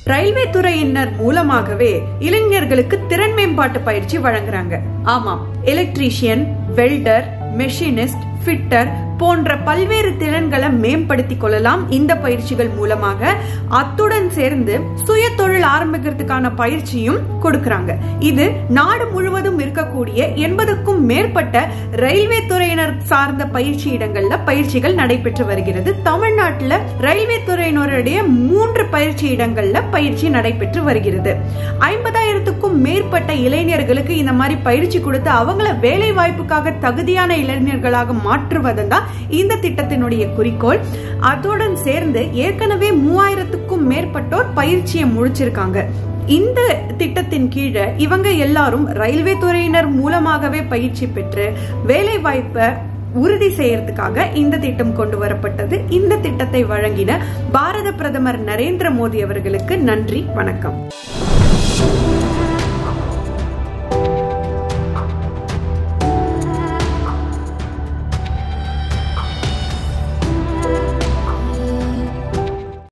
railway துறையினர் மூலமாகவே இளைஞர்களுக்கு திறன் மேம்பாட்டு பயிற்சி வழங்குறாங்க ஆமாம் எலக்ட்ரீஷியன் வெல்டர் மெஷினிஸ்ட் ஃபிட்டர் போன்ற பல்வேறு திறன்களை மேம்படுத்திக் கொள்ளலாம் இந்த பயிற்சிகள் மூலமாக அத்துடன் சேர்ந்து சுய தொழில் ஆரம்பிக்கிறதுக்கான பயிற்சியும் கொடுக்கறாங்க இது நாடு முழுவதும் இருக்கக்கூடிய எண்பதுக்கும் மேற்பட்ட ரயில்வே துறையினர் சார்ந்த பயிற்சி இடங்கள்ல பயிற்சிகள் நடைபெற்று வருகிறது தமிழ்நாட்டுல ரயில்வே துறையினருடைய மூன்று பயிற்சி இடங்கள்ல பயிற்சி நடைபெற்று வருகிறது ஐம்பதாயிரத்துக்கும் மேற்பட்ட இளைஞர்களுக்கு இந்த மாதிரி பயிற்சி கொடுத்து அவங்கள வேலை வாய்ப்புக்காக தகுதியான இளைஞர்களாக மாற்றுவதுதான் தான் இந்த திட்டத்தினுடைய குறிக்கோள் அதுடன் சேர்ந்து ஏற்கனவே மூவாயிரத்துக்கும் மேற்பட்டோர் பயிற்சியை முடிச்சிருக்காங்க இந்த திட்டத்தின் கீழே இவங்க எல்லாரும் ரயில்வே துறையினர் மூலமாகவே பயிற்சி பெற்று வேலை வாய்ப்பை உறுதி செய்யறதுக்காக இந்த திட்டம் கொண்டு வரப்பட்டது இந்த திட்டத்தை வழங்கின பாரத பிரதமர் நரேந்திர மோடி அவர்களுக்கு நன்றி வணக்கம்